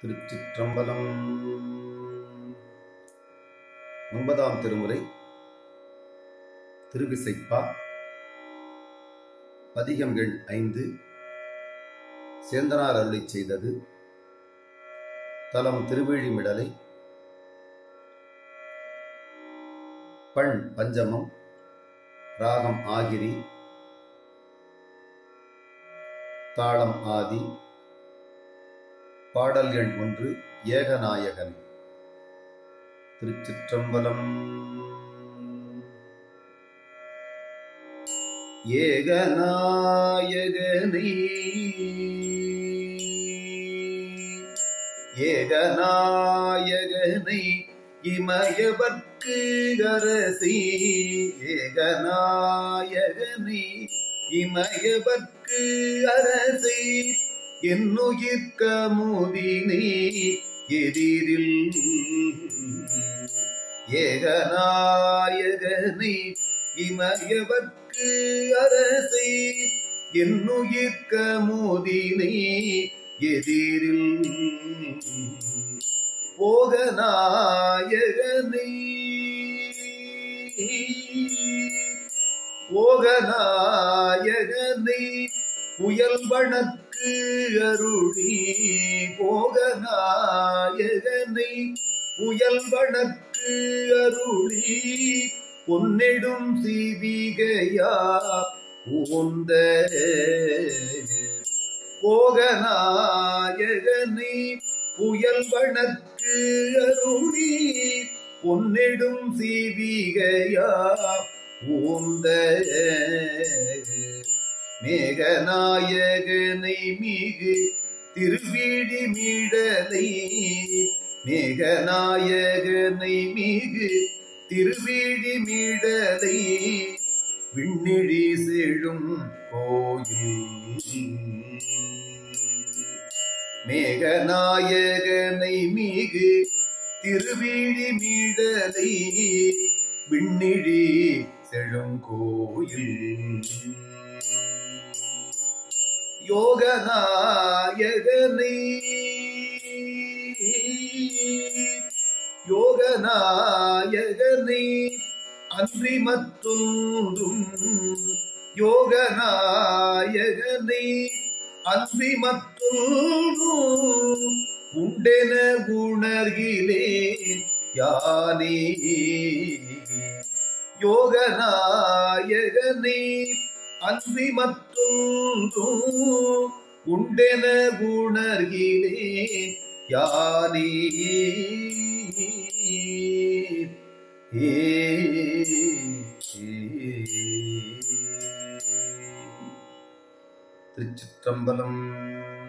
திருச்சிற்றம்பலம் ஒன்பதாம் திருமுறை திருவிசைப்பா பதிகம் எண் ஐந்து சேந்தனார் அருளிச் செய்தது தலம் திருவேழிமிடலை பண் பஞ்சமம் ராகம் ஆகிரி தாளம் ஆதி பாடல் எண் ஒன்று ஏகநாயகன் திருச்சிற்றம்பலம் ஏகநாயகனே ஏகநாயகனை இமயவர்க்கு அரசி ஏகநாயகனை இமயவர்க்கு அரசி என்னுயிர்க்க முதினே எதிரில் ஏகநாயகனை இமயவர்க்கு அரசை என்னுயிர்க்க முதினே எதிரில் போகநாயகனை போகநாயகனை புயல் வணக்கு அருளி போகநாயகனை புயல் வணக்கு அருளி பொன்னெடும் சிவிகையா ஊந்த போகநாயகனை புயல் வணக்கு அருளி பொன்னெடும் சிவிகையா ஊந்த மேகநாயகனை மிகு திருவிழி மீடலை மேகநாயகனை மிகு திருவிழி மீடலை விண்ணிழி செழும் கோயில் மேகநாயகனை மிகு திருவிழி மீடலை விண்ணிழி செழும் கோயில் யோகநாயகனை யோகநாயகனை அன்றி மற்றொன்றும் யோகநாயகனை அன்றி மற்றொன்றும் உண்டென உணர்கிலேன் யானே யோகநாயகனை அன்றி மற்றொன்றும் உண்டென உணர்கிலேன் யானே ஏ திருச்சிற்றம்பலம்